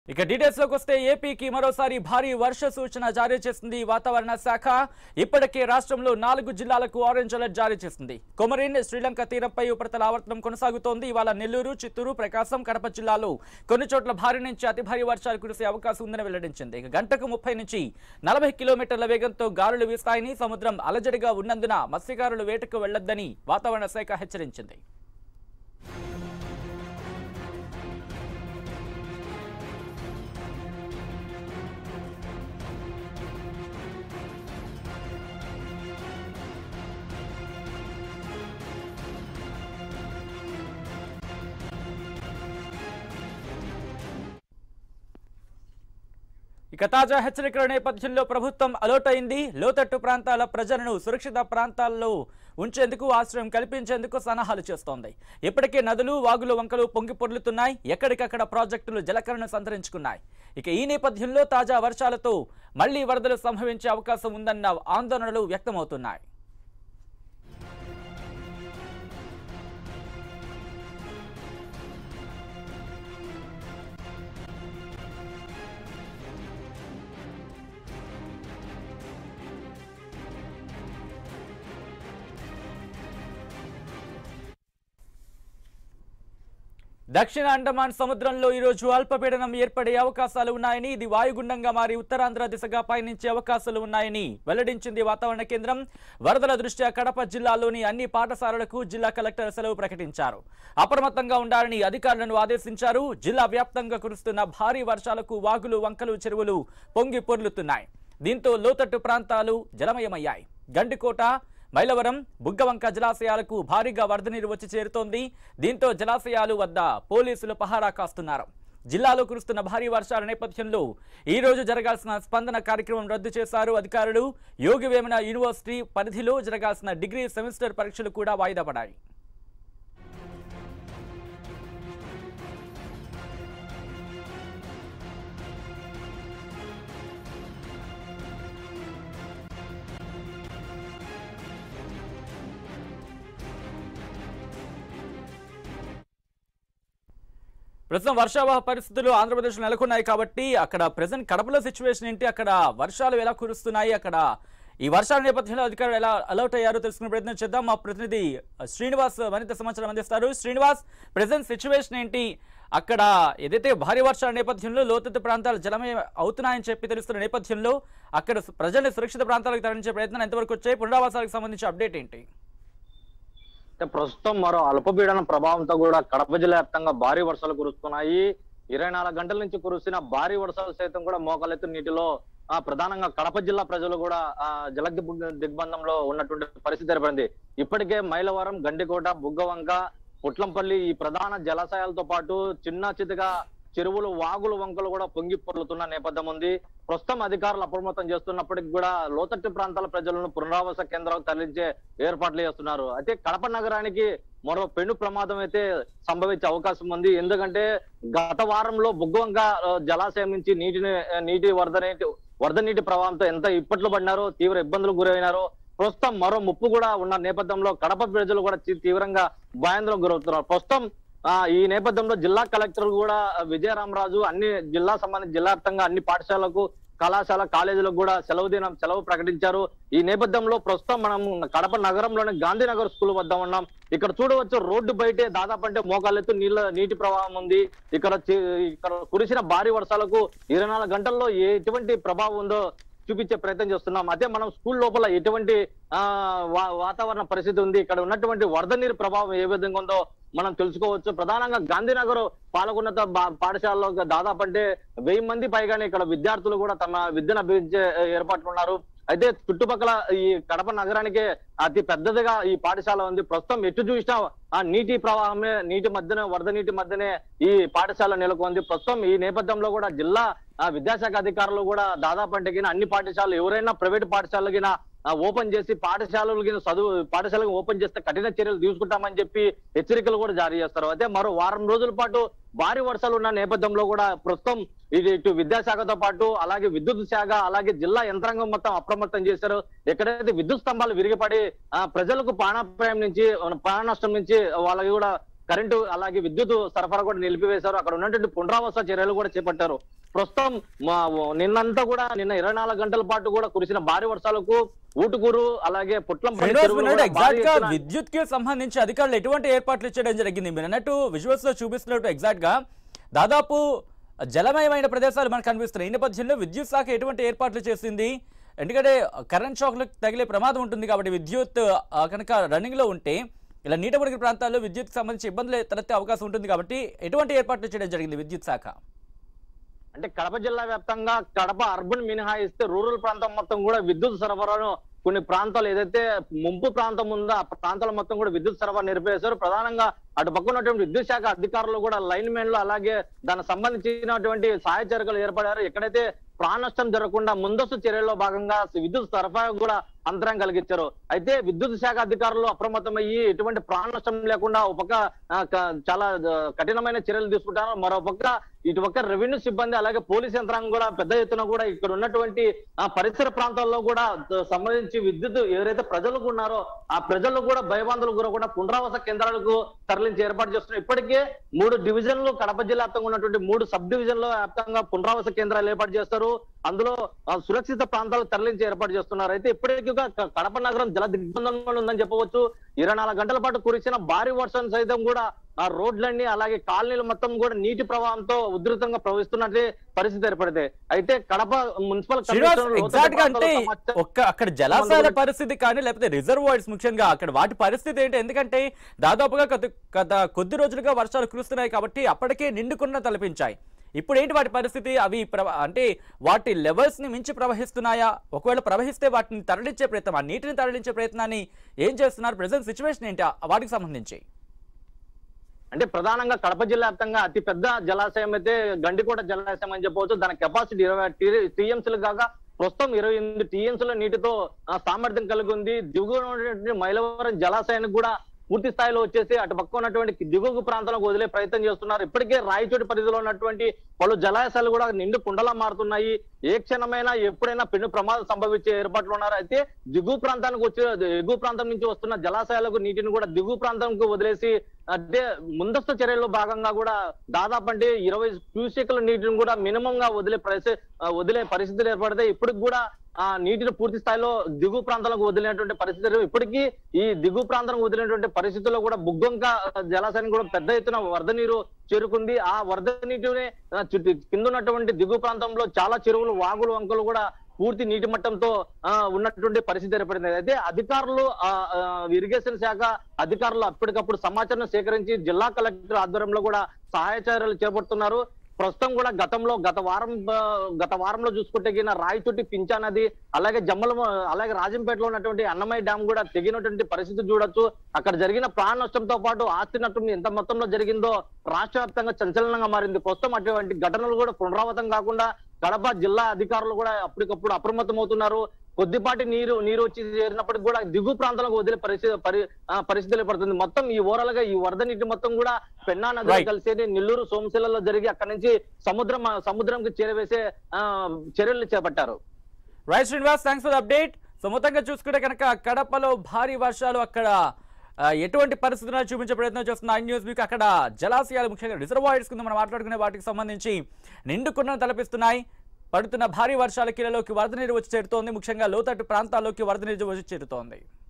ఇక డీటెయిల్స్ లోకి వస్తే ఏపీకి మరోసారి భారీ వర్ష సూచన జారీ చేసింది వాతావరణ శాఖ ఇప్పటికే రాష్ట్రంలో నాలుగు జిల్లాలకు ఆరెంజ్ అలర్ట్ జారీ చేసింది కొమరిన్ శ్రీలంక తీరంపై ఉపరితల ఆవర్తనం కొనసాగుతోంది ఇవాళ నెల్లూరు చిత్తూరు ప్రకాశం కడప జిల్లాలో కొన్ని చోట్ల భారీ నుంచి అతి భారీ వర్షాలు కురిసే అవకాశం ఉందని వెల్లడించింది ఇక గంటకు ముప్పై నుంచి నలభై కిలోమీటర్ల వేగంతో గాలులు వీస్తాయని సముద్రం అలజడిగా ఉన్నందున మత్స్యకారులు వేటకు వెళ్లొద్దని వాతావరణ శాఖ హెచ్చరించింది ఇక తాజా హెచ్చరికల నేపథ్యంలో ప్రభుత్వం అలర్ట్ అయింది లోతట్టు ప్రాంతాల ప్రజలను సురక్షిత ప్రాంతాల్లో ఉంచేందుకు ఆశ్రయం కల్పించేందుకు సన్నాహాలు చేస్తోంది ఇప్పటికే నదులు వాగులు వంకలు పొంగి పొర్లుతున్నాయి ఎక్కడికక్కడ ప్రాజెక్టులు జలకరణ సంతరించుకున్నాయి ఇక ఈ నేపథ్యంలో తాజా వర్షాలతో మళ్లీ వరదలు సంభవించే అవకాశం ఉందన్న ఆందోళనలు వ్యక్తమవుతున్నాయి దక్షిణ అండమాన్ సముద్రంలో ఈరోజు అల్పపీడనం ఏర్పడే అవకాశాలు ఉన్నాయని ఇది వాయుగుండంగా మారి ఉత్తరాంధ్ర దిశగా పయనించే అవకాశాలు ఉన్నాయని వెల్లడించింది వాతావరణ కేంద్రం వరదల దృష్ట్యా కడప జిల్లాలోని అన్ని పాఠశాలలకు జిల్లా కలెక్టర్ సెలవు ప్రకటించారు అప్రమత్తంగా ఉండాలని అధికారులను ఆదేశించారు జిల్లా వ్యాప్తంగా కురుస్తున్న భారీ వర్షాలకు వాగులు వంకలు చెరువులు పొంగి పొర్లుతున్నాయి దీంతో లోతట్టు ప్రాంతాలు జలమయమయ్యాయి గండికోట మైలవరం బుగ్గవంక జలాశయాలకు భారీగా వరద నీరు వచ్చి చేరుతోంది దీంతో జలాశయాలు వద్ద పోలీసులు పహారా కాస్తున్నారు జిల్లాలో కురుస్తున్న భారీ వర్షాల నేపథ్యంలో ఈ రోజు జరగాల్సిన స్పందన కార్యక్రమం రద్దు చేశారు అధికారులు యోగి వేమన యూనివర్సిటీ పరిధిలో జరగాల్సిన డిగ్రీ సెమిస్టర్ పరీక్షలు కూడా వాయిదా పడాయి ప్రస్తుతం వర్షావహ పరిస్థితులు ఆంధ్రప్రదేశ్లో నెలకొన్నాయి కాబట్టి అక్కడ ప్రజెంట్ కడపలో సిచ్యువేషన్ ఏంటి అక్కడ వర్షాలు ఎలా కురుస్తున్నాయి అక్కడ ఈ వర్షాల నేపథ్యంలో అధికారులు ఎలా అలర్ట్ అయ్యారో తెలుసుకునే ప్రయత్నం చేద్దాం మా ప్రతినిధి శ్రీనివాస్ మరింత సమాచారం అందిస్తారు శ్రీనివాస్ ప్రజెంట్ సిచ్యువేషన్ ఏంటి అక్కడ ఏదైతే భారీ వర్షాల నేపథ్యంలో లోతట్టు ప్రాంతాలు జలమయం అవుతున్నాయని చెప్పి తెలుస్తున్న నేపథ్యంలో అక్కడ ప్రజల్ని సురక్షిత ప్రాంతాలకు తరలించే ప్రయత్నం ఎంతవరకు వచ్చాయి పునరావాసాలకు సంబంధించి అప్డేట్ ఏంటి అంటే ప్రస్తుతం మరో అల్పపీడన ప్రభావంతో కూడా కడప జిల్లా వ్యాప్తంగా భారీ వర్షాలు కురుస్తున్నాయి ఇరవై నాలుగు గంటల నుంచి కురుస్తున్న భారీ వర్షాలు సైతం కూడా మోకాలెత్తు నీటిలో ఆ ప్రధానంగా కడప జిల్లా ప్రజలు కూడా ఆ జల దిగ్- దిగ్బంధంలో ఉన్నటువంటి పరిస్థితి ఏర్పడింది ఇప్పటికే మైలవరం గండికోట బుగ్గవంక పుట్లంపల్లి ఈ ప్రధాన జలాశయాలతో పాటు చిన్న చితగా చెరువులు వాగులు వంకలు కూడా పొంగి పొర్లుతున్న నేపథ్యం ఉంది ప్రస్తుతం అధికారులు అప్రమత్తం చేస్తున్నప్పటికీ కూడా లోతట్టు ప్రాంతాల ప్రజలను పునరావాస కేంద్రాలకు తరలించే ఏర్పాట్లు చేస్తున్నారు అయితే కడప నగరానికి మరో పెను ప్రమాదం అయితే సంభవించే అవకాశం ఉంది ఎందుకంటే గత వారంలో బుగ్గవంక ఆ, జలాశయం నుంచి నీటిని ఆ, నీటి వరద నీటి వరద నీటి ప్రవాహంతో ఎంత ఇప్పట్లు పడినారో తీవ్ర ఇబ్బందులు గురైనారో ప్రస్తుతం మరో ముప్పు కూడా ఉన్న నేపథ్యంలో కడప ప్రజలు కూడా తీ- తీవ్రంగా భయాందోళనకు గురవుతున్నారు ప్రస్తుతం ఆ ఈ నేపథ్యంలో జిల్లా కలెక్టర్ కూడా విజయరామరాజు అన్ని జిల్లా సంబంధించి జిల్లా వ్యాప్తంగా అన్ని పాఠశాలకు కళాశాల కాలేజీలకు కూడా సెలవు దినం సెలవు ప్రకటించారు ఈ నేపథ్యంలో ప్రస్తుతం మనం కడప నగరంలోని గాంధీనగర్ స్కూల్ వద్ద ఉన్నాం ఇక్కడ చూడవచ్చు రోడ్డు బయటే దాదాపు అంటే మోకాళ్ళెత్తు నీళ్ళ నీటి ప్రవాహం ఉంది ఇక్కడ చి- ఇక్కడ కురిసిన భారీ వర్షాలకు ఇరవై నాలుగు గంటల్లో ఎటువంటి ప్రభావం ఉందో చూపించే ప్రయత్నం చేస్తున్నాం అదే మనం స్కూల్ లోపల ఎటువంటి ఆ వా- వాతావరణ పరిస్థితి ఉంది ఇక్కడ ఉన్నటువంటి వరద నీరు ప్రభావం ఏ విధంగా ఉందో మనం తెలుసుకోవచ్చు ప్రధానంగా గాంధీనగర్ పాల్గొన్నత బా- పాఠశాలలో దాదాపు అంటే వెయ్యి మంది పైగానే ఇక్కడ విద్యార్థులు కూడా తమ విద్యను అభ్యసించే ఏర్పాట్లు ఉన్నారు అయితే చుట్టుపక్కల ఈ కడప నగరానికే అతి పెద్దదిగా ఈ పాఠశాల ఉంది ప్రస్తుతం ఎటు చూసినా ఆ నీటి ప్రవాహమే నీటి మధ్యన వరద నీటి మధ్యనే ఈ పాఠశాల నెలకొంది ప్రస్తుతం ఈ నేపథ్యంలో కూడా జిల్లా ఆ విద్యాశాఖ అధికారులు కూడా దాదాపు అంటే గిన అన్ని పాఠశాలలు ఎవరైనా ప్రైవేట్ పాఠశాలలు గిన ఆ, ఓపెన్ చేసి పాఠశాలలు గిన చదువు పాఠశాలకు ఓపెన్ చేస్తే కఠిన చర్యలు తీసుకుంటామని చెప్పి హెచ్చరికలు కూడా జారీ చేస్తారు అదే మరో వారం రోజుల పాటు భారీ వర్షాలు ఉన్న నేపథ్యంలో కూడా ప్రస్తుతం ఇది ఇటు విద్యాశాఖతో పాటు అలాగే విద్యుత్ శాఖ అలాగే జిల్లా యంత్రాంగం మొత్తం అప్రమత్తం చేశారు ఎక్కడైతే విద్యుత్ స్తంభాలు విరిగిపడి ఆ ప్రజలకు ప్రాణాపాయం నుంచి ప్రాణ నష్టం నుంచి వాళ్ళకి కూడా కరెంటు అలాగే విద్యుత్ సరఫరా కూడా నిలిపివేశారు అక్కడ ఉన్నటువంటి పునరావాస చర్యలు కూడా చేపట్టారు ప్రస్తుతం మా నిన్నంతా కూడా నిన్న ఇరవై నాలుగు గంటల పాటు కూడా కురిసిన భారీ వర్షాలకు ఊటుకూరు అలాగే పుట్లంపల్లి శ్రీనివాస్ చెరువులు మీరు కూడా భారీ ఎగ్జాక్ట్ గా ఎత్తున- విద్యుత్ కి సంబంధించి అధికారులు ఎటువంటి ఏర్పాట్లు చేయడం జరిగింది మీరు అన్నట్టు విజువల్స్ లో చూపిస్తున్నట్టు ఎగ్జాక్ట్ గా దాదాపు జలమయమైన ప్రదేశాలు మనకు కనిపిస్తున్నాయి ఈ నేపథ్యంలో విద్యుత్ శాఖ ఎటువంటి ఏర్పాట్లు చేసింది ఎందుకంటే కరెంట్ షాక్లకు తగిలే ప్రమాదం ఉంటుంది కాబట్టి విద్యుత్ ఆ, కనుక రన్నింగ్ లో ఉంటే ఇలా నీట మునిగిన ప్రాంతాల్లో విద్యుత్ సంబంధించి ఇబ్బందులు తలెత్తే అవకాశం ఉంటుంది కాబట్టి ఎటువంటి ఏర్పాట్లు చేయడం జరిగింది విద్యుత్ శాఖ అంటే కడప జిల్లా వ్యాప్తంగా కడప అర్బన్ మినహాయిస్తే రూరల్ ప్రాంతం మొత్తం కూడా విద్యుత్ సరఫరాను కొన్ని ప్రాంతాలు ఏదైతే ముంపు ప్రాంతం ఉందో ఆ ప్రాంతాల మొత్తం కూడా విద్యుత్ సరఫరా నిలిపేశారు ప్రధానంగా అటు పక్క ఉన్నటువంటి విద్యుత్ శాఖ అధికారులు కూడా లైన్ మెన్లు అలాగే దానికి సంబంధించినటువంటి సహాయ చర్యలు ఏర్పడారు ఎక్కడైతే ప్రాణ నష్టం జరగకుండా ముందస్తు చర్యల్లో భాగంగా విద్యుత్ సరఫరా కూడా అంతరం కలిగించారు అయితే విద్యుత్ శాఖ అధికారులు అప్రమత్తమయ్యి ఎటువంటి ప్రాణ నష్టం లేకుండా ఒక పక్క ఆ, క- చాలా ఆ, కఠినమైన చర్యలు తీసుకుంటారు మరో పక్క ఇటు పక్క రెవెన్యూ సిబ్బంది అలాగే పోలీస్ యంత్రాంగం కూడా పెద్ద ఎత్తున కూడా ఇక్కడ ఉన్నటువంటి ఆ పరిసర ప్రాంతాల్లో కూడా ద- సంబంధించి విద్యుత్ ఎవరైతే ప్రజలకు ఉన్నారో ఆ ప్రజలు కూడా భయబందులు గురకుండా పునరావాస కేంద్రాలకు తరలించి ఏర్పాటు చేస్తున్నారు ఇప్పటికే మూడు డివిజన్లు కడప జిల్లా వ్యాప్తంగా ఉన్నటువంటి మూడు సబ్ డివిజన్ల వ్యాప్తంగా పునరావాస కేంద్రాలు ఏర్పాటు చేస్తారు అందులో ఆ, సురక్షిత ప్రాంతాలు తరలించి ఏర్పాటు చేస్తున్నారు అయితే ఇప్పటికీ కూడా క- కడప నగరం జల దిగ్బంధంలో ఉందని చెప్పవచ్చు ఇరవై నాలుగు గంటల పాటు కురిసిన భారీ వర్షం సైతం కూడా ఆ రోడ్లన్నీ అలాగే కాలనీలు మొత్తం కూడా నీటి ప్రవాహంతో ఉధృతంగా ప్రవహిస్తున్నట్లే పరిస్థితి ఏర్పడితే అయితే కడప మున్సిపల్ శ్రీనివాస్ కమిషనర్ లోతట్టు ఎగ్జాక్ట్ గా అంటే ప్రాంతాల సమాచారం- ఒక్క అక్కడ జలాశయాల పరిస్థితి కానీ లేకపోతే రిజర్వాయర్స్ ముఖ్యంగా అక్కడ వాటి పరిస్థితి ఏంటి ఎందుకంటే దాదాపుగా గత గత కొద్ది రోజులుగా వర్షాలు కురుస్తున్నాయి కాబట్టి అప్పటికే నిండుకున్న తలపించాయి ఇప్పుడు ఏంటి వాటి పరిస్థితి అవి ప్రవ- అంటే వాటి లెవెల్స్ ని మించి ప్రవహిస్తున్నాయా ఒకవేళ ప్రవహిస్తే వాటిని తరలించే ప్రయత్నం ఆ నీటిని తరలించే ప్రయత్నాన్ని ఏం చేస్తున్నారు ప్రజెంట్ సిచ్యువేషన్ ఏంటి ఆ- వాటికి సంబంధించి అంటే ప్రధానంగా కడప జిల్లా వ్యాప్తంగా అతి పెద్ద జలాశయం అయితే గండికోట జలాశయం అని చెప్పవచ్చు దాని కెపాసిటీ ఇరవై టీఎంసీలు కాగా ప్రస్తుతం ఇరవై ఎనిమిది టీఎంసీల నీటితో ఆ, సామర్థ్యం కలిగి ఉంది దిగువన ఉన్నటువంటి మైలవరం జలాశయానికి కూడా పూర్తి స్థాయిలో వచ్చేసి అటు పక్క ఉన్నటువంటి దిగువ ప్రాంతాలకు వదిలే ప్రయత్నం చేస్తున్నారు ఇప్పటికే రాయచోటి పరిధిలో ఉన్నటువంటి పలు జలాశయాలు కూడా నిండు కుండలా మారుతున్నాయి ఏ క్షణమైనా ఎప్పుడైనా పెను ప్రమాదం సంభవించే ఏర్పాట్లు ఉన్నారు అయితే దిగువ ప్రాంతానికి వచ్చే ఎగువ ప్రాంతం నుంచి వస్తున్న జలాశయాలకు నీటిని కూడా దిగువ ప్రాంతంకు వదిలేసి అంటే ముందస్తు చర్యల్లో భాగంగా కూడా దాదాపు అంటే ఇరవై క్యూసెక్ల నీటిని కూడా మినిమం గా వదిలే పరిస్థితి ఆ, వదిలే పరిస్థితులు ఏర్పడితే ఇప్పటికి కూడా ఆ నీటిని పూర్తి స్థాయిలో దిగువ ప్రాంతాలకు వదిలినటువంటి పరిస్థితులు ఇప్పటికీ ఈ దిగువ ప్రాంతాలకు వదిలినటువంటి పరిస్థితుల్లో కూడా బుగ్గొంక జలాశయానికి కూడా పెద్ద ఎత్తున వరద నీరు చేరుకుంది ఆ వరద నీటిని ఆ, చుట్టూ కింద ఉన్నటువంటి దిగువ ప్రాంతంలో చాలా చెరువులు వాగులు వంకలు కూడా పూర్తి నీటి మట్టంతో ఆ, ఉన్నటువంటి పరిస్థితి ఏర్పడింది అయితే అధికారులు ఆ, ఆ, ఇరిగేషన్ శాఖ అధికారులు అప్పటికప్పుడు సమాచారం సేకరించి జిల్లా కలెక్టర్ ఆధ్వర్యంలో కూడా సహాయ చర్యలు చేపడుతున్నారు ప్రస్తుతం కూడా గతంలో గత వారం ఆ, గత వారంలో చూసుకుంటే గిన రాయచోటి పించా నది అలాగే జమ్మల అలాగే రాజంపేటలో ఉన్నటువంటి అన్నమయ్య డ్యామ్ కూడా తెగినటువంటి పరిస్థితి చూడొచ్చు అక్కడ జరిగిన ప్రాణ నష్టంతో పాటు ఆస్తి నష్టం ఎంత మొత్తంలో జరిగిందో రాష్ట్ర వ్యాప్తంగా సంచలనంగా మారింది ప్రస్తుతం అటువంటి ఘటనలు కూడా పునరావృతం కాకుండా కడప జిల్లా అధికారులు కూడా అప్పటికప్పుడు అప్రమత్తం అవుతున్నారు కొద్దిపాటి నీరు నీరు వచ్చి చేరినప్పటికి కూడా దిగు ప్రాంతాలకు వదిలే పరిస్థితి పరి ఆ, పరిస్థితులు పడుతుంది మొత్తం ఈ ఓవరాల్ గా ఈ వరద నీటి మొత్తం కూడా పెన్నా నదిలో Right. కలిసేది నెల్లూరు సోమశిలలో జరిగి అక్కడి నుంచి సముద్రం సముద్రంకి చేరవేసే ఆ, చర్యలు చేపట్టారు right Srinivas thanks for update so మొత్తంగా చూసుకుంటే కనుక కడపలో భారీ వర్షాలు అక్కడ ఆ, ఎటువంటి పరిస్థితులను చూపించే ప్రయత్నం చేస్తున్న ఐ న్యూస్ మీకు అక్కడ జలాశయాలు ముఖ్యంగా రిజర్వాయర్స్ కింద మనం మాట్లాడుకునే వాటికి సంబంధించి నిండుకున్న తలపిస్తున్నాయి పడుతున్న భారీ వర్షాల కిలలోకి వరద నీరు వచ్చి చేరుతోంది ముఖ్యంగా లోతట్టు ప్రాంతాల్లోకి వరద నీరు వచ్చి చేరుతోంది